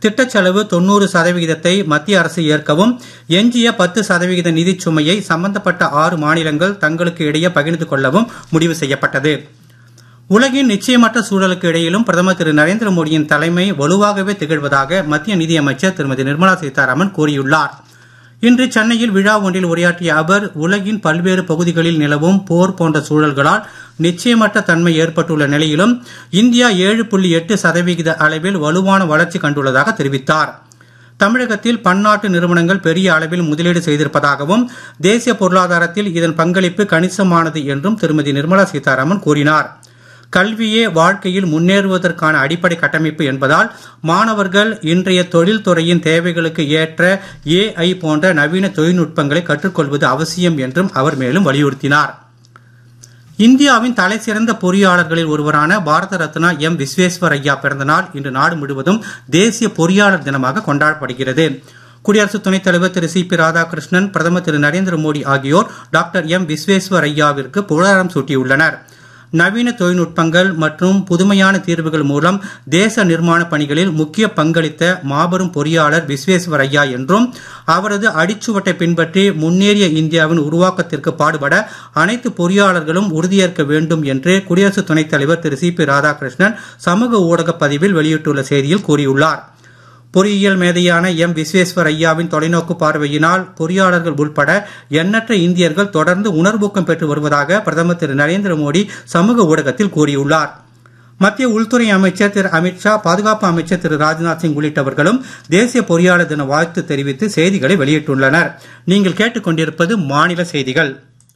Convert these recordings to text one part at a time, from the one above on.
திட்டச் செலவு தொன்னூறு சதவிகிதத்தை மத்திய அரசு ஏற்கவும் எஞ்சிய பத்து சதவிகித நிதிச் சுமையை சம்பந்தப்பட்ட ஆறு மாநிலங்கள் தங்களுக்கு இடையே பகிர்ந்து கொள்ளவும் முடிவு செய்யப்பட்டது உலகின் நிச்சயமற்ற சூழலுக்கு இடையிலும் பிரதமர் திரு நரேந்திர மோடியின் தலைமை வலுவாகவே திகழ்வதாக மத்திய நிதியமைச்சர் திருமதி நிர்மலா சீதாராமன் கூறியுள்ளார் இன்று சென்னையில் விழா ஒன்றில் உரையாற்றிய அவர் உலகின் பல்வேறு பகுதிகளில் நிலவும் போர் போன்ற சூழல்களால் நிச்சயமற்ற தன்மை ஏற்பட்டுள்ள நிலையிலும் இந்தியா ஏழு புள்ளி எட்டு சதவிகித அளவில் வலுவான வளர்ச்சி கண்டுள்ளதாக தெரிவித்தார் தமிழகத்தில் பன்னாட்டு நிறுவனங்கள் பெரிய அளவில் முதலீடு செய்திருப்பதாகவும் தேசிய பொருளாதாரத்தில் இதன் பங்களிப்பு கணிசமானது என்றும் திருமதி நிர்மலா சீதாராமன் கூறினார் கல்வியே வாழ்க்கையில் முன்னேறுவதற்கான அடிப்படை கட்டமைப்பு என்பதால் மாணவர்கள் இன்றைய தொழில்துறையின் தேவைகளுக்கு ஏற்ற ஏஐ போன்ற நவீன தொழில்நுட்பங்களை கற்றுக்கொள்வது அவசியம் என்றும் அவர் மேலும் வலியுறுத்தினார் இந்தியாவின் தலைசிறந்த பொறியாளர்களில் ஒருவரான பாரத ரத்னா எம் விஸ்வேஸ்வரய்யா பிறந்தநாள் இன்று நாடு முழுவதும் தேசிய பொறியாளர் தினமாக கொண்டாடப்படுகிறது குடியரசு துணைத் தலைவர் திரு சி பி ராதாகிருஷ்ணன் பிரதமர் திரு நரேந்திர மோடி ஆகியோர் டாக்டர் எம் விஸ்வேஸ்வரய்யாவிற்கு புகழாரம் சூட்டியுள்ளனர் நவீன தொழில்நுட்பங்கள் மற்றும் புதுமையான தீர்வுகள் மூலம் தேச நிர்மாண பணிகளில் முக்கிய பங்களித்த மாபெரும் பொறியாளர் விஸ்வேஸ்வரய்யா என்றும் அவரது அடிச்சுவட்டை பின்பற்றி முன்னேறிய இந்தியாவின் உருவாக்கத்திற்கு பாடுபட அனைத்து பொறியாளர்களும் உறுதியேற்க வேண்டும் என்று குடியரசு துணைத் தலைவர் திரு சி பி ராதாகிருஷ்ணன் சமூக ஊடக பதிவில் வெளியிட்டுள்ள செய்தியில் கூறியுள்ளார் பொறியியல் மேதையான எம் விஸ்வேஸ்வர் ஐயாவின் தொலைநோக்கு பார்வையினால் பொறியாளர்கள் உள்பட எண்ணற்ற இந்தியர்கள் தொடர்ந்து உணர்வூக்கம் பெற்று வருவதாக பிரதமர் திரு நரேந்திர மோடி சமூக ஊடகத்தில் கூறியுள்ளார் மத்திய உள்துறை அமைச்சர் திரு அமித்ஷா பாதுகாப்பு அமைச்சர் திரு ராஜ்நாத் சிங் உள்ளிட்டவர்களும் தேசிய பொறியாளர் தின வாழ்த்து தெரிவித்து செய்திகளை வெளியிட்டுள்ளனர் நீங்கள் கேட்டுக்கொண்டிருப்பது மாநில செய்திகள்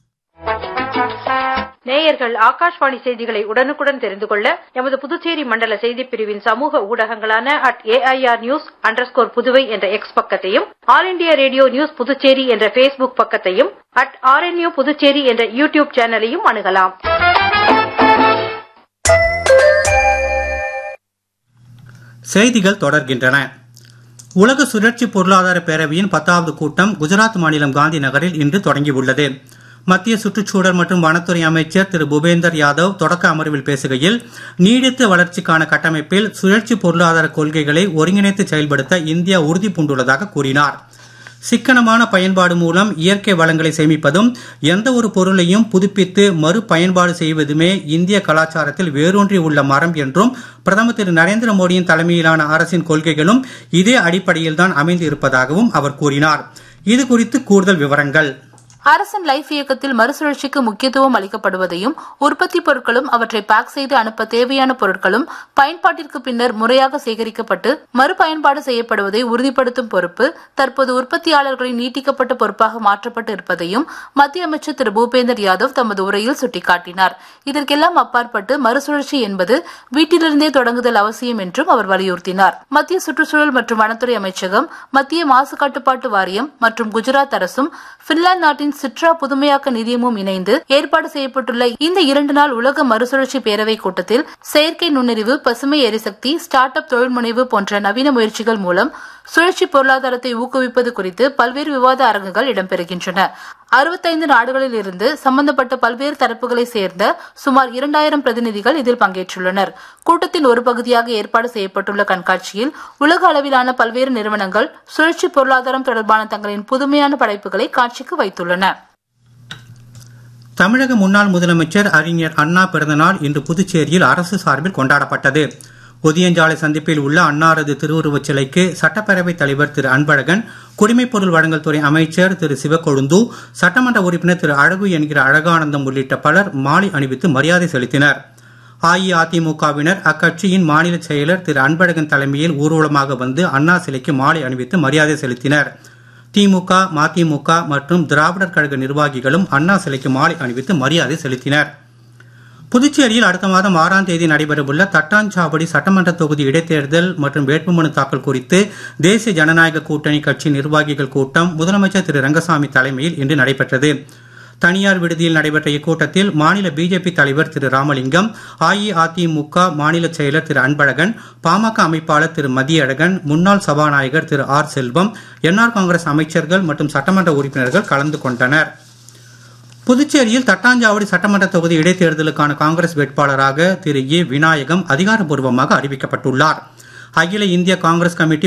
நேயர்கள் ஆகாஷ்வாணி செய்திகளை உடனுக்குடன் தெரிந்து கொள்ள எமது புதுச்சேரி மண்டல செய்திப் பிரிவின் சமூக ஊடகங்களான at AIR news underscore Puduvai என்ற எக்ஸ் பக்கத்தையும் all India radio news Puducherry என்ற பேஸ்புக் பக்கத்தையும் அட் ஆர்என்யூ புதுச்சேரி என்ற யூடியூப் சேனலையும் அணுகலாம் செய்திகள் தொடர்கின்றன உலக சுழற்சி பொருளாதார பேரவையின் பத்தாவது கூட்டம் குஜராத் மாநிலம் காந்தி நகரில் இன்று தொடங்கியுள்ளது மத்திய சுற்றுச்சூழல் மற்றும் வனத்துறை அமைச்சர் திரு பூபேந்தர் யாதவ் தொடக்க அமர்வில் பேசுகையில் நீடித்த வளர்ச்சிக்கான கட்டமைப்பில் சுழற்சி பொருளாதார கொள்கைகளை ஒருங்கிணைத்து செயல்படுத்த இந்தியா உறுதி பூண்டுள்ளதாக கூறினார் சிக்கனமான பயன்பாடு மூலம் இயற்கை வளங்களை சேமிப்பதும் எந்த ஒரு பொருளையும் புதுப்பித்து மறு பயன்பாடு செய்வதுமே இந்திய கலாச்சாரத்தில் வேரூன்றி உள்ள மரம் என்றும் பிரதமர் திரு நரேந்திர மோடியின் தலைமையிலான அரசின் கொள்கைகளும் இதே அடிப்படையில்தான் அமைந்து இருப்பதாகவும் அவர் கூறினார் இது குறித்து கூடுதல் விவரங்கள் அரசன் லைஃப் இயக்கத்தில் மறுசுழற்சிக்கு முக்கியத்துவம் அளிக்கப்படுவதையும் உற்பத்தி பொருட்களும் அவற்றை பேக் செய்து அனுப்ப தேவையான பொருட்களும் பயன்பாட்டிற்கு பின்னர் முறையாக சேகரிக்கப்பட்டு மறுபயன்பாடு செய்யப்படுவதை உறுதிப்படுத்தும் பொறுப்பு தற்போது உற்பத்தியாளர்களின் நீட்டிக்கப்பட்ட பொறுப்பாக மாற்றப்பட்டு இருப்பதையும் மத்திய அமைச்சர் திரு பூபேந்தர் யாதவ் தமது உரையில் சுட்டிக்காட்டினார் இதற்கெல்லாம் அப்பாற்பட்டு மறுசுழற்சி என்பது வீட்டிலிருந்தே தொடங்குதல் அவசியம் என்றும் அவர் வலியுறுத்தினார் மத்திய சுற்றுச்சூழல் மற்றும் வனத்துறை அமைச்சகம் மத்திய மாசு கட்டுப்பாட்டு வாரியம் மற்றும் குஜராத் அரசும் பின்லாந்து நாட்டின் சிட்ரா புதுமையாக்க நிதியமும் இணைந்து ஏற்பாடு செய்யப்பட்டுள்ள இந்த இரண்டு நாள் உலக மறுசுழற்சி பேரவை கூட்டத்தில் செயற்கை நுண்ணறிவு பசுமை எரிசக்தி ஸ்டார்ட் அப் தொழில் முனைவு போன்ற நவீன முயற்சிகள் மூலம் சுழற்சி பொருளாதாரத்தை ஊக்குவிப்பது குறித்து பல்வேறு விவாத அரங்குகள் இடம்பெறுகின்றன அறுபத்தைந்து நாடுகளில் இருந்து சம்பந்தப்பட்ட பல்வேறு தரப்புகளை சேர்ந்த சுமார் இரண்டாயிரம் பிரதிநிதிகள் இதில் பங்கேற்றுள்ளனர் கூட்டத்தின் ஒரு பகுதியாக ஏற்பாடு செய்யப்பட்டுள்ள கண்காட்சியில் உலக அளவிலான பல்வேறு நிறுவனங்கள் சுழற்சி பொருளாதாரம் தொடர்பான தங்களின் புதுமையான படைப்புகளை காட்சிக்கு வைத்துள்ளன தமிழக முன்னாள் முதலமைச்சர் அறிஞர் அண்ணா பிறந்தநாள் இன்று புதுச்சேரியில் அரசு சார்பில் கொண்டாடப்பட்டது ஒதியஞ்சாலை சந்திப்பில் உள்ள அன்னாரது திருவுருவச் சிலைக்கு சட்டப்பேரவைத் தலைவர் திரு அன்பழகன் குடிமைப் பொருள் வழங்கல் துறை அமைச்சர் திரு சிவக்கொழுந்து சட்டமன்ற உறுப்பினர் திரு அழகு என்கிற அழகானந்தம் உள்ளிட்ட பலர் மாலை அணிவித்து மரியாதை செலுத்தினர் அஇஅதிமுகவினர் அக்கட்சியின் மாநில செயலர் திரு அன்பழகன் தலைமையில் ஊர்வலமாக வந்து அண்ணா சிலைக்கு மாலை அணிவித்து மரியாதை செலுத்தினர் திமுக மதிமுக மற்றும் திராவிடர் கழக நிர்வாகிகளும் அண்ணா சிலைக்கு மாலை அணிவித்து மரியாதை செலுத்தினர் புதுச்சேரியில் அடுத்த மாதம் ஆறாம் தேதி நடைபெறவுள்ள தட்டாஞ்சாவடி சட்டமன்ற தொகுதி இடைத்தேர்தல் மற்றும் வேட்புமனு தாக்கல் குறித்து தேசிய ஜனநாயக கூட்டணி கட்சி நிர்வாகிகள் கூட்டம் முதலமைச்சர் திரு ரங்கசாமி தலைமையில் இன்று நடைபெற்றது தனியார் விடுதியில் நடைபெற்ற இக்கூட்டத்தில் மாநில பிஜேபி தலைவர் திரு ராமலிங்கம் அஇஅதிமுக மாநில செயலர் திரு அன்பழகன் பாமக அமைப்பாளர் திரு மதியழகன் முன்னாள் சபாநாயகர் திரு ஆர் செல்வம் என்ஆர் காங்கிரஸ் அமைச்சர்கள் மற்றும் சட்டமன்ற உறுப்பினர்கள் கலந்து கொண்டனர் புதுச்சேரியில் தட்டாஞ்சாவடி சட்டமன்ற தொகுதி இடைத்தேர்தலுக்கான காங்கிரஸ் வேட்பாளராக திரு ஏ விநாயகம் அதிகாரப்பூர்வமாக அறிவிக்கப்பட்டுள்ளார் அகில இந்திய காங்கிரஸ் கமிட்டி